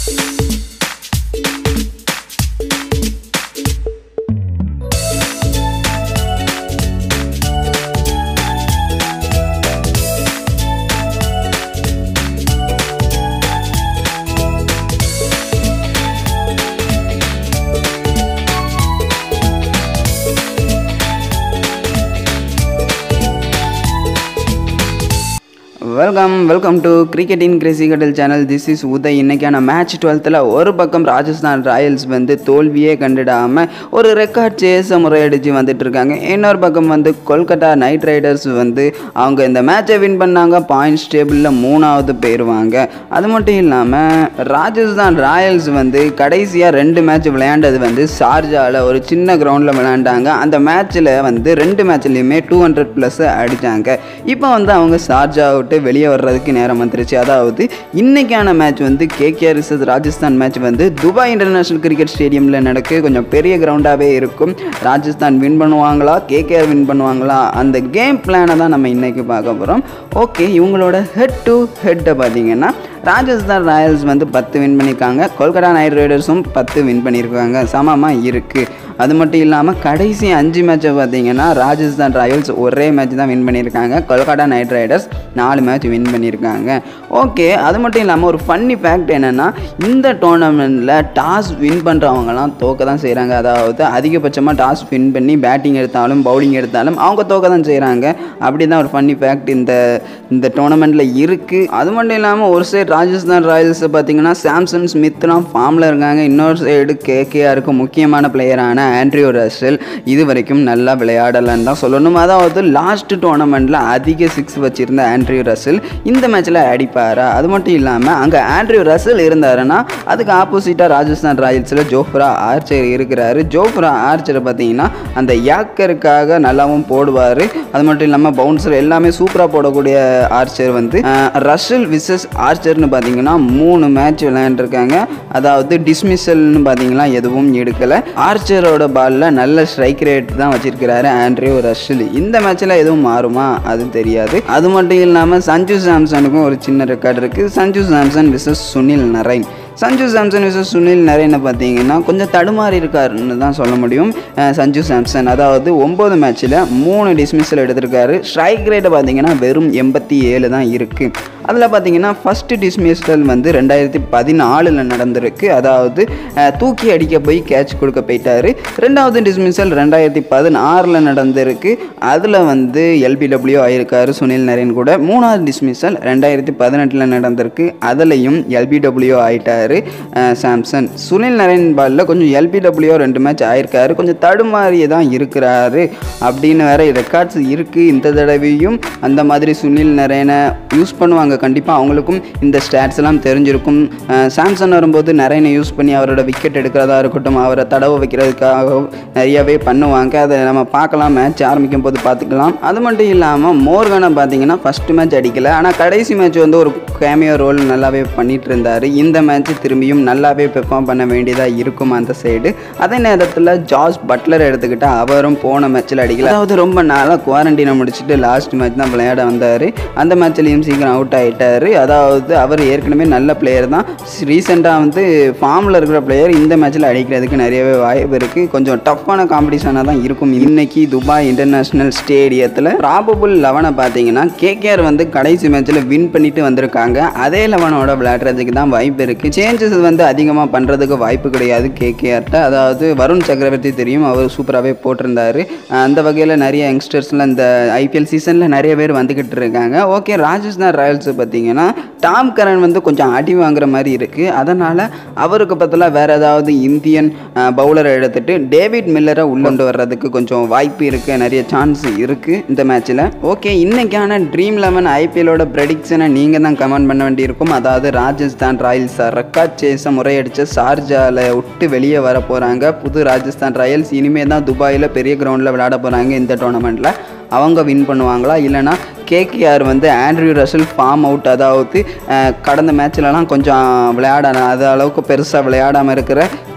welcome welcome to cricket in crazy Kadal channel this is Uday இன்னைக்கான match டுவெல்த்தில் ஒரு பக்கம் ராஜஸ்தான் ராயல்ஸ் வந்து தோல்வியே கண்டுடாமல் ஒரு ரெக்கார்ட் சேஸை முறையடிச்சு வந்துட்டு இருக்காங்க இன்னொரு பக்கம் வந்து கொல்கத்தா நைட் ரைடர்ஸ் வந்து அவங்க இந்த மேட்சை வின் பண்ணாங்க பாயிண்ட்ஸ் டேபிளில் மூணாவது போயிடுவாங்க அது மட்டும் இல்லாமல் ராஜஸ்தான் ராயல்ஸ் வந்து கடைசியாக ரெண்டு மேட்ச் விளையாண்டது வந்து ஷார்ஜாவில் ஒரு சின்ன கிரவுண்டில் விளையாண்டாங்க அந்த மேட்ச்சில் வந்து ரெண்டு மேட்ச்லேயுமே டூ ஹண்ட்ரட் ப்ளஸ் அடித்தாங்க இப்போ வந்து அவங்க ஷார்ஜா விட்டு வெளியே வர்றதுக்கு நேரம் வந்துருச்சு அதாவது இன்னைக்கான மேட்ச் வந்து கேகேஆர் vs ராஜஸ்தான் மேட்ச் வந்து துபாய் இன்டர்நேஷனல் கிரிக்கெட் ஸ்டேடியமில் நடக்கு கொஞ்சம் பெரிய கிரவுண்டாகவே இருக்கும் ராஜஸ்தான் வின் பண்ணுவாங்களா கேகேஆர் வின் பண்ணுவாங்களா அந்த கேம் பிளானை தான் நம்ம இன்னைக்கு பார்க்க போகிறோம் ஓகே இவங்களோட ஹெட் டு ஹெட்டை பார்த்தீங்கன்னா ராஜஸ்தான் ராயல்ஸ் வந்து பத்து வின் பண்ணியிருக்காங்க கொல்கத்தா நைட் ரைடர்ஸும் பத்து வின் பண்ணியிருக்காங்க சமமாக இருக்குது அது மட்டும் இல்லாமல் கடைசி அஞ்சு மேட்சை பார்த்தீங்கன்னா ராஜஸ்தான் ராயல்ஸ் ஒரே மேட்ச் தான் வின் பண்ணியிருக்காங்க கொல்கத்தா நைட் ரைடர்ஸ் நாலு மேட்ச் வின் பண்ணியிருக்காங்க ஓகே அது மட்டும் இல்லாமல் ஒரு ஃபன்னி ஃபேக்ட் என்னென்னா இந்த டோர்னமெண்ட்டில் டாஸ் வின் பண்ணுறவங்கலாம் தோக்க தான் செய்கிறாங்க அதாவது அதிகபட்சமாக டாஸ் வின் பண்ணி பேட்டிங் எடுத்தாலும் பவுலிங் எடுத்தாலும் அவங்க தோக்க தான் செய்கிறாங்க அப்படி தான் ஒரு ஃபன்னி ஃபேக்ட் இந்த இந்த டோர்னமெண்ட்டில் இருக்குது அது மட்டும் இல்லாமல் ஒரு சைடு ராஜஸ்தான் ராயல்ஸை பார்த்தீங்கன்னா சாம்சன் ஸ்மித்லாம் ஃபார்மில் இருக்காங்க இன்னொரு சைடு கேகேஆருக்கு முக்கியமான பிளேயரான ஆண்ட்ரியோ ரசல் இது வரைக்கும் நல்லா விளையாடலன்னு தான் சொல்லணும் அதாவது லாஸ்ட் டோர்னமெண்ட்டில் அதிக சிக்ஸ் வச்சிருந்த ஆண்ட்ரியோ ரசல் இந்த மேட்ச்சில் அடிப்பாரா அது மட்டும் இல்லாமல் அங்கே ஆண்ட்ரியோ ரசல் இருந்தாருன்னா அதுக்கு ஆப்போசிட்டாக ராஜஸ்தான் ராயல்ஸில் ஜோஃப்ரா ஆர்ச்சர் இருக்கிறாரு ஜோஃப்ரா ஆர்ச்சரை பார்த்தீங்கன்னா அந்த யாக்கருக்காக நல்லாவும் போடுவார் அது மட்டும் இல்லாமல் பவுன்சர் எல்லாமே சூப்பராக போடக்கூடிய ஆர்ச்சர் வந்து ரஷல் விசஸ் ஆர்ச்சர்னு பார்த்தீங்கன்னா மூணு மேட்ச் விளையாண்டுருக்காங்க அதாவது டிஸ்மிஷல்னு பார்த்தீங்கன்னா எதுவும் எடுக்கலை ஆர்ச்சரோட பாலில் நல்ல ஸ்ட்ரைக் ரேட் தான் வச்சிருக்கிறாரு ஆண்ட்ரியூ ரஷல் இந்த மேட்ச்சில் எதுவும் மாறுமா அது தெரியாது அது மட்டும் இல்லாமல் சஞ்சு சாம்சனுக்கும் ஒரு சின்ன ரெக்கார்டு இருக்குது சஞ்சு சாம்சன் விசஸ் சுனில் நரைன் சஞ்சு சாம்சன் விசஸ் சுனில் நரேனை பார்த்தீங்கன்னா கொஞ்சம் தடுமாறி இருக்காருன்னு தான் சொல்ல முடியும் அஹ் சஞ்சு சாம்சன் அதாவது ஒம்பது மேட்ச்சில் மூணு டிஸ்மிஸில் எடுத்திருக்காரு ஸ்ட்ரைக் ரேட்டை பார்த்தீங்கன்னா வெறும் எண்பத்தி ஏழு தான் இருக்குது அதில் பார்த்தீங்கன்னா ஃபஸ்ட்டு டிஸ்மிஸல் வந்து ரெண்டாயிரத்தி பதினாலில் நடந்திருக்கு அதாவது அஹ், தூக்கி அடிக்க போய் கேட்ச் கொடுக்க போயிட்டாரு ரெண்டாவது டிஸ்மிஸல் ரெண்டாயிரத்தி பதினாறில் நடந்திருக்கு அதில் வந்து எல்பிடபிள்யூ ஆயிருக்காரு சுனில் நரேன் கூட மூணாவது டிஸ்மிஸல் ரெண்டாயிரத்தி பதினெட்டில் நடந்திருக்கு அதுலேயும் எல்பிடபிள்யூ ஆயிட்டாரு அஹ், சாம்சன் சுனில் நரேன் பாலில் கொஞ்சம் எல்பிடபிள்யூ ரெண்டு மேட்ச் ஆயிருக்காரு கொஞ்சம் தடுமாறியே தான் இருக்கிறாரு அப்படின்னு வேற ரெக்கார்ட்ஸ் இருக்குது இந்த தடவையும் அந்த மாதிரி சுனில் நரேனை யூஸ் பண்ணுவாங்க கண்டிப்பாக அவங்களுக்கும் இந்த ஸ்டாட்ஸ் எல்லாம் தெரிஞ்சிருக்கும் அஹ், சாம்சன் வரும்போது நரேனை யூஸ் பண்ணி அவரோட விக்கெட் எடுக்கிறதா இருக்கட்டும் அவரை தடவை வைக்கிறதுக்காக நிறையவே பண்ணுவாங்க அதை நம்ம பார்க்கலாம் மேட்ச் ஆரம்பிக்கும் போது பார்த்துக்கலாம் அது மட்டும் இல்லாமல் மோர்கனை பார்த்தீங்கன்னா ஃபஸ்ட்டு மேட்ச் அடிக்கல ஆனால் கடைசி மேட்ச் வந்து ஒரு கேமியோ ரோல் நல்லாவே பண்ணிட்டு இருந்தார் இந்த மேட்ச் திரும்பியும் நல்லாவே பெர்ஃபார்ம் பண்ண வேண்டியதாக இருக்கும் அந்த சைடு அதே நேரத்தில் ஜார்ஜ் பட்லர் எடுத்துக்கிட்டா அவரும் போன மேட்ச்சில் அடிக்கல அதாவது ரொம்ப நாளாக குவாரண்டைனை முடிச்சுட்டு லாஸ்ட் மேட்ச் தான் விளையாட வந்தார் அந்த மேட்ச்லேயும் சீக்கிரம் அவுட் ஆகிட்டார் அதாவது அவர் ஏற்கனவே நல்ல பிளேயர் தான் ரீசெண்டாக வந்து ஃபார்மில் இருக்கிற பிளேயர் இந்த மேட்ச்சில் அடிக்கிறதுக்கு நிறையவே வாய்ப்பு இருக்குது கொஞ்சம் டஃப்பான காம்படிஷனாக தான் இருக்கும் இன்னைக்கு துபாய் இன்டர்நேஷ்னல் ஸ்டேடியத்தில் ப்ராபபிள் லெவனை பார்த்தீங்கன்னா கேகேஆர் வந்து கடைசி மேட்ச்சில் வின் பண்ணிட்டு வந்திருக்காங்க அதே லெவனோட விளையாடுறதுக்கு தான் வாய்ப்பு இருக்குது சேஞ்சஸ் வந்து அதிகமாக பண்ணுறதுக்கு வாய்ப்பு கிடையாது கேகேஆர்ட்ட அதாவது வருண் சக்கரவர்த்தி தெரியும் அவர் சூப்பராகவே போட்டிருந்தாரு அந்த வகையில் நிறைய யங்ஸ்டர்ஸ்லாம் இந்த ஐபிஎல் சீசனில் நிறைய பேர் வந்துக்கிட்டு இருக்காங்க ஓகே ராஜஸ்தான் ராயல்ஸ் பார்த்தீங்கன்னா டாம் கரன் வந்து கொஞ்சம் அடி வாங்குற மாதிரி இருக்குது அதனால் அவருக்கு பதிலாக வேறு ஏதாவது இந்தியன் பவுலரை எடுத்துட்டு டேவிட் மில்லரை உள்ளொண்டு வர்றதுக்கு கொஞ்சம் வாய்ப்பு இருக்குது நிறைய சான்ஸ் இருக்குது இந்த மேட்ச்சில் ஓகே இன்னைக்கான ட்ரீம் லெவன் ஐபிஎலோட ப்ரெடிக்ஷனை நீங்கள் தான் கமெண்ட் பண்ண வேண்டியிருக்கும் அதாவது ராஜஸ்தான் ராயல்ஸ் ரெக்கார்ட் சேஸை முறையடிச்ச ஷார்ஜாவில் விட்டு வெளியே வர போகிறாங்க புது ராஜஸ்தான் ராயல்ஸ் இனிமேல் தான் துபாயில் பெரிய கிரவுண்டில் விளையாட போகிறாங்க இந்த டோர்னமெண்ட்டில் அவங்க வின் பண்ணுவாங்களா இல்லைனா கேகேஆர் வந்து ஆண்ட்ரியூ ரசல் ஃபார்ம் அவுட் அதாவது அஹ், கடந்த மேட்ச்லலாம் கொஞ்சம் விளையாட அது அளவுக்கு பெருசாக விளையாடாமல் இருக்கிற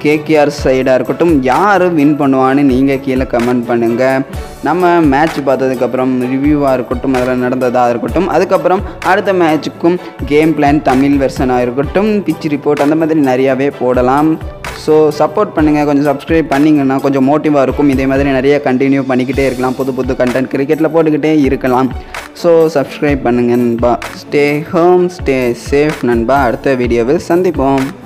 கேகேஆர் சைடாக இருக்கட்டும் யார் வின் பண்ணுவான்னு நீங்கள் கீழே கமெண்ட் பண்ணுங்கள் நம்ம மேட்ச் பார்த்ததுக்கப்புறம் ரிவ்யூவாக இருக்கட்டும் அதில் நடந்ததாக இருக்கட்டும் அதுக்கப்புறம் அடுத்த மேட்ச்சுக்கும் கேம் பிளான் தமிழ் வெர்ஷனாக இருக்கட்டும் பிச் ரிப்போர்ட் அந்த மாதிரி நிறையாவே போடலாம் ஸோ சப்போர்ட் பண்ணுங்கள் கொஞ்சம் சப்ஸ்கிரைப் பண்ணிங்கன்னா கொஞ்சம் மோட்டிவாக இருக்கும் இதே மாதிரி நிறைய கண்டினியூ பண்ணிக்கிட்டே இருக்கலாம் புது புது கண்டென்ட் கிரிக்கெட்டில் போட்டுக்கிட்டே இருக்கலாம் ஸோ சப்ஸ்கிரைப் பண்ணுங்க நண்பா ஸ்டே ஹோம் ஸ்டே சேஃப் நண்பா அடுத்த வீடியோவில் சந்திப்போம்